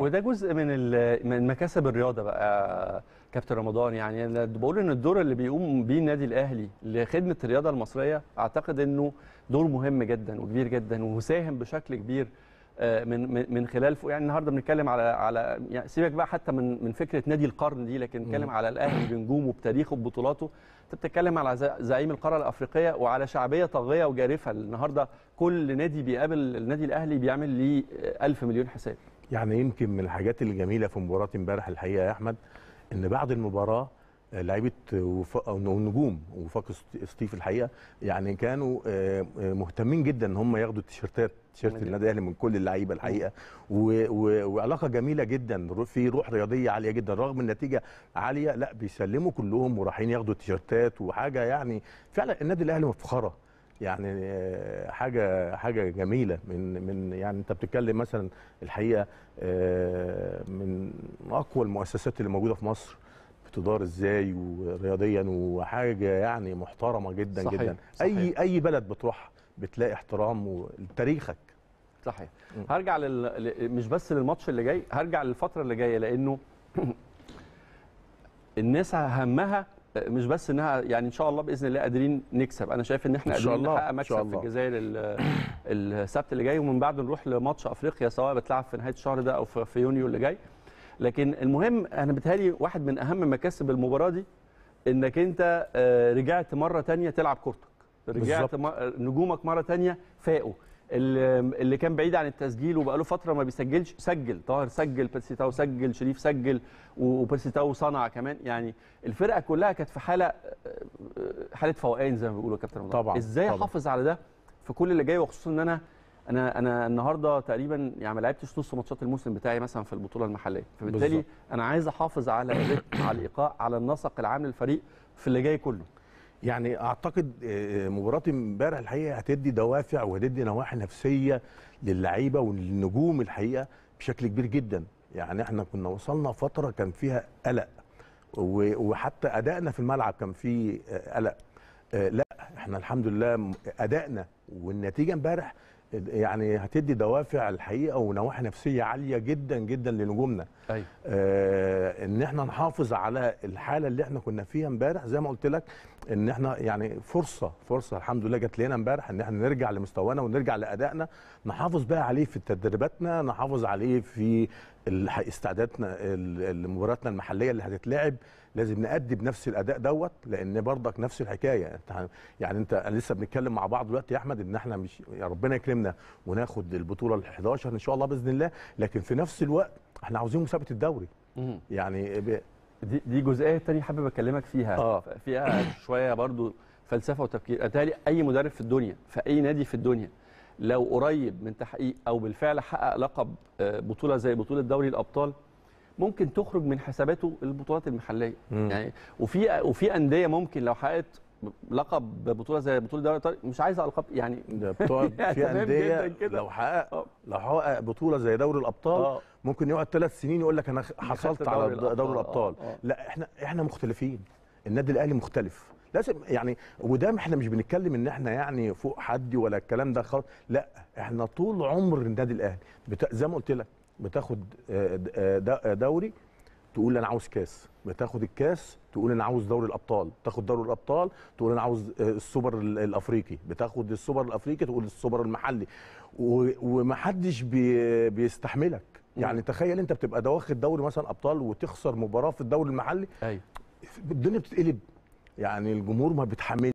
وده جزء من ال- من مكاسب الرياضه بقى كابتن رمضان يعني انا بقول ان الدور اللي بيقوم بيه النادي الاهلي لخدمه الرياضه المصريه اعتقد انه دور مهم جدا وكبير جدا وساهم بشكل كبير آه، من من- من خلال فوق يعني النهارده بنتكلم على على يعني سيبك بقى حتى من من فكره نادي القرن دي لكن بنتكلم على الاهلي بنجومه بتاريخه ببطولاته انت بتتكلم على ز- زعيم القاره الافريقيه وعلى شعبيه طاغيه وجارفه النهارده كل نادي بيقابل النادي الاهلي بيعمل ليه آه، ألف مليون حساب يعني يمكن من الحاجات الجميله في مباراه امبارح الحقيقه يا احمد ان بعد المباراه آه، لعيبه وفاق او النجوم وفاق ست- ستيف الحقيقه يعني كانوا آه، آه، مهتمين جدا ان هم ياخدوا التيشيرتات تيشيرت من- النادي الاهلي من كل اللعيبه الحقيقه و- و- وعلاقه جميله جدا رو- في روح رياضيه عاليه جدا رغم النتيجه عاليه لا بيسلموا كلهم ورايحين ياخدوا التيشيرتات وحاجه يعني فعلا النادي الاهلي مفخره يعني آه، حاجه حاجه جميله من من يعني انت بتتكلم مثلا الحقيقه آه، من اقوى المؤسسات اللي موجوده في مصر بتدار ازاي ورياضيا وحاجه يعني محترمه جدا صحيح، جدا صحيح. اي اي بلد بتروح بتلاقي احترام لتاريخك صحيح هرجع لل... ل- مش بس للماتش اللي جاي هرجع للفتره اللي جايه لانه الناس همها مش بس انها يعني ان شاء الله باذن الله قادرين نكسب انا شايف ان احنا إن شاء قادرين الله، نحقق إن شاء مكسب في الله. الجزائر ال- السبت اللي جاي ومن بعده نروح لماتش افريقيا سواء بتلعب في نهايه الشهر ده او في في يونيو اللي جاي لكن المهم انا بتهيألي واحد من اهم مكاسب المباراه دي انك انت آه، رجعت مره تانية تلعب كورتك رجعت بالظبط. م- نجومك مره تانية فاقوا اللي اللي كان بعيد عن التسجيل وبقاله فتره ما بيسجلش سجل طاهر سجل بيرسي تاو سجل شريف سجل وبيرسي تاو صنع كمان يعني الفرقه كلها كانت في حاله آه، آه، حاله فوقان زي ما بيقولوا يا كابتن رمضان طبعاً، ازاي طبعاً. احافظ على ده في كل اللي جاي وخصوصا ان انا انا انا النهارده تقريبا يعني ما لعبتش نص ماتشات الموسم بتاعي مثلا في البطوله المحليه فبالتالي بالظبط. انا عايز احافظ على الريتم على الايقاع على النسق العام للفريق في اللي جاي كله يعني اعتقد آه، مباراه امبارح الحقيقه هتدي دوافع وهتدي نواحي نفسيه للعيبه وللنجوم الحقيقه بشكل كبير جدا يعني احنا كنا وصلنا فتره كان فيها قلق و- وحتى ادائنا في الملعب كان فيه آه، قلق آه، لا احنا الحمد لله م- ادائنا والنتيجه امبارح يعني هتدي دوافع الحقيقه ونواحي نفسيه عاليه جدا جدا لنجومنا ايوه آه، ان احنا نحافظ على الحاله اللي احنا كنا فيها امبارح زي ما قلت لك ان احنا يعني فرصه فرصه الحمد لله جات لنا امبارح ان احنا نرجع لمستوانا ونرجع لادائنا نحافظ بقى عليه في تدريباتنا نحافظ عليه في الح- استعداداتنا ال- لمباراتنا المحليه اللي هتتلعب لازم نأدي بنفس الاداء دوت لان برضك نفس الحكايه انت يعني انت لسه بنتكلم مع بعض دلوقتي يا احمد ان احنا مش يا ربنا يكرمنا وناخد البطوله ال 11 ان شاء الله باذن الله لكن في نفس الوقت احنا عاوزين مسابقه الدوري مهم. يعني ب... دي دي جزئيه تانية حابب اكلمك فيها آه. فيها شويه برضو فلسفه وتفكير اتهيألي اي مدرب في الدنيا في اي نادي في الدنيا لو قريب من تحقيق او بالفعل حقق لقب آه، بطوله زي بطوله دوري الابطال ممكن تخرج من حساباته البطولات المحليه مم. يعني وفي وفي انديه ممكن لو حققت لقب بطوله زي بطوله دوري الابطال مش عايزه القاب يعني ده بتوع يعني في تمام انديه جداً كده. لو حقق آه. لو حقق بطوله زي دوري الابطال آه. ممكن يقعد ثلاث سنين يقول لك انا حصلت خدت على دوري دوري, الأبطال. دوري الابطال آه، آه. لا احنا احنا مختلفين النادي الاهلي مختلف لازم يعني وده احنا مش بنتكلم ان احنا يعني فوق حد ولا الكلام ده خالص لا احنا طول عمر النادي الاهلي بتا... زي ما قلت لك بتاخد آه، د- آه، د- آه، دوري تقول انا عاوز كاس بتاخد الكاس تقول انا عاوز دوري الابطال تاخد دوري الابطال تقول انا عاوز آه، السوبر ال- الافريقي بتاخد السوبر الافريقي تقول السوبر المحلي و- ومحدش بي بيستحملك يعني تخيل انت بتبقى ده واخد دوري مثلا ابطال وتخسر مباراه في الدوري المحلي ايوه الدنيا بتتقلب يعني الجمهور ما بيتحملش